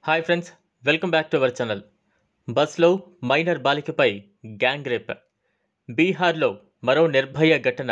hi friends welcome back to our channel బస్లో minor బాలికపై gang rape బీహార్లో మరో నిర్భయ ఘటన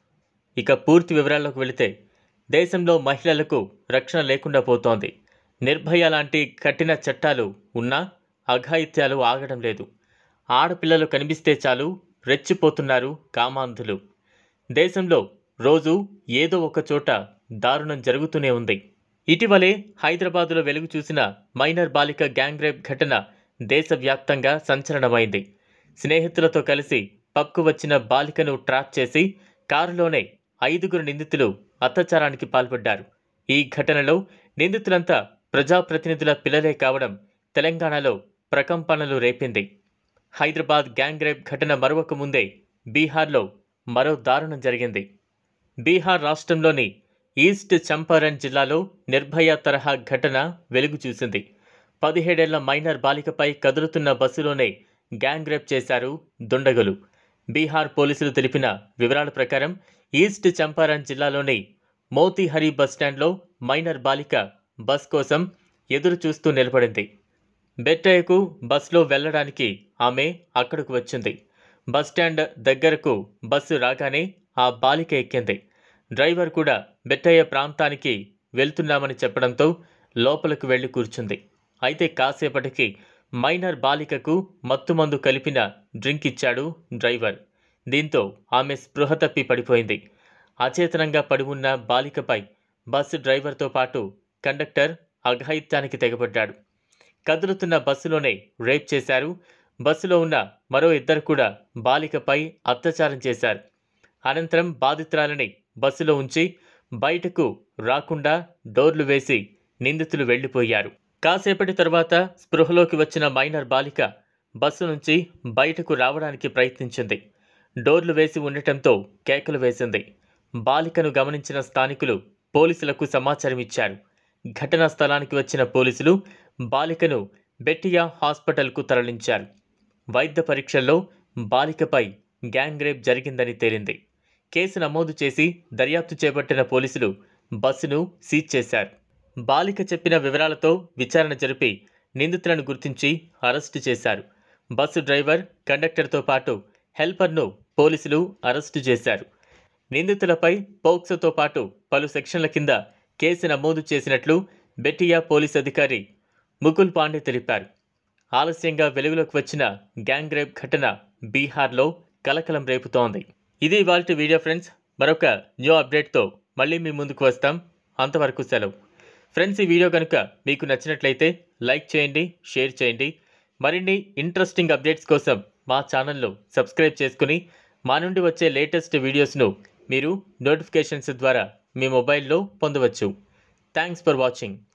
ఇక పూర్తి వివరాల్లోకి వెళితే దేశంలో మహిళలకు రక్షణ లేకుండా పోతోంది నిర్భయ లాంటి కఠిన చట్టాలు ఉన్నా అఘాయిత్యాలు ఆగడం లేదు ఆడపిల్లలు కనిపిస్తే చాలు రెచ్చిపోతున్నారు కామాంధులు దేశంలో రోజు ఏదో ఒక చోట దారుణం జరుగుతూనే ఉంది ఇటీవలే హైదరాబాదులో వెలుగు చూసిన మైనర్ బాలిక గ్యాంగ్ రేప్ ఘటన దేశవ్యాప్తంగా సంచలనమైంది స్నేహితులతో కలిసి పబ్కు వచ్చిన బాలికను ట్రాప్ చేసి కారులోనే ఐదుగురు నిందితులు అత్యాచారానికి పాల్పడ్డారు ఈ ఘటనలో నిందితులంతా ప్రజాప్రతినిధుల పిల్లలే కావడం తెలంగాణలో ప్రకంపనలు రేపింది హైదరాబాద్ గ్యాంగ్ రేప్ ఘటన మరొక ముందే బీహార్లో మరో దారుణం జరిగింది బీహార్ రాష్ట్రంలోని ఈస్ట్ చంపారణ్ జిల్లాలో నిర్భయ తరహా ఘటన వెలుగు చూసింది పదిహేడేళ్ల మైనర్ బాలికపై కదులుతున్న బస్సులోనే గ్యాంగ్ రేప్ చేశారు దుండగులు బీహార్ పోలీసులు తెలిపిన వివరాల ప్రకారం ఈస్ట్ చంపారణ్ జిల్లాలోని మోతీహరి బస్టాండ్లో మైనర్ బాలిక బస్ కోసం ఎదురు చూస్తూ నిలబడింది బెట్టయ్యకు బస్సులో వెళ్ళడానికి ఆమె అక్కడకు వచ్చింది బస్టాండ్ దగ్గరకు బస్సు రాగానే ఆ బాలిక ఎక్కింది డ్రైవర్ కూడా బెట్టయ్య ప్రాంతానికి వెళ్తున్నామని చెప్పడంతో లోపలకు వెళ్ళి కూర్చుంది అయితే కాసేపటికి మైనర్ బాలికకు మత్తుమందు కలిపిన డ్రింక్ ఇచ్చాడు డ్రైవర్ దీంతో ఆమె స్పృహ తప్పి పడిపోయింది అచేతనంగా పడి ఉన్న బాలికపై బస్సు డ్రైవర్తో పాటు కండక్టర్ అఘాయిత్యానికి తెగబడ్డాడు కదులుతున్న బస్సులోనే రేప్ చేశారు బస్సులో ఉన్న మరో ఇద్దరు కూడా బాలికపై అత్యాచారం చేశారు అనంతరం బాధితురాలని బస్సులో ఉంచి బయటకు రాకుండా డోర్లు వేసి నిందితులు వెళ్లిపోయారు కాసేపటి తర్వాత స్పృహలోకి వచ్చిన మైనర్ బాలిక బస్సు నుంచి బయటకు రావడానికి ప్రయత్నించింది డోర్లు వేసి ఉండటంతో కేకలు వేసింది బాలికను గమనించిన స్థానికులు పోలీసులకు సమాచారం ఇచ్చారు ఘటనా స్థలానికి వచ్చిన పోలీసులు బాలికను బెట్టియా హాస్పిటల్కు తరలించారు వైద్య పరీక్షల్లో బాలికపై గ్యాంగ్ రేప్ జరిగిందని తేలింది కేసు నమోదు చేసి దర్యాప్తు చేపట్టిన పోలీసులు బస్సును సీజ్ చేశారు బాలిక చెప్పిన వివరాలతో విచారణ జరిపి నిందితులను గుర్తించి అరెస్టు చేశారు బస్సు డ్రైవర్ కండక్టర్తో పాటు హెల్పర్ను పోలీసులు అరెస్టు చేశారు నిందితులపై పోక్సోతో పాటు పలు సెక్షన్ల కింద కేసు నమోదు చేసినట్లు బెట్టియా పోలీస్ అధికారి ముకుల్ పాండే తెలిపారు ఆలస్యంగా వెలుగులోకి వచ్చిన గ్యాంగ్ రేప్ ఘటన బీహార్లో కలకలం రేపుతోంది ఇది ఇవాళ వీడియో ఫ్రెండ్స్ మరొక న్యూ అప్డేట్తో మళ్ళీ మీ ముందుకు వస్తాం అంతవరకు సెలవు ఫ్రెండ్స్ ఈ వీడియో కనుక మీకు నచ్చినట్లయితే లైక్ చేయండి షేర్ చేయండి మరిన్ని ఇంట్రెస్టింగ్ అప్డేట్స్ కోసం మా ఛానల్ను సబ్స్క్రైబ్ చేసుకుని మా నుండి వచ్చే లేటెస్ట్ వీడియోస్ను మీరు నోటిఫికేషన్స్ ద్వారా మీ మొబైల్లో పొందవచ్చు థ్యాంక్స్ ఫర్ వాచింగ్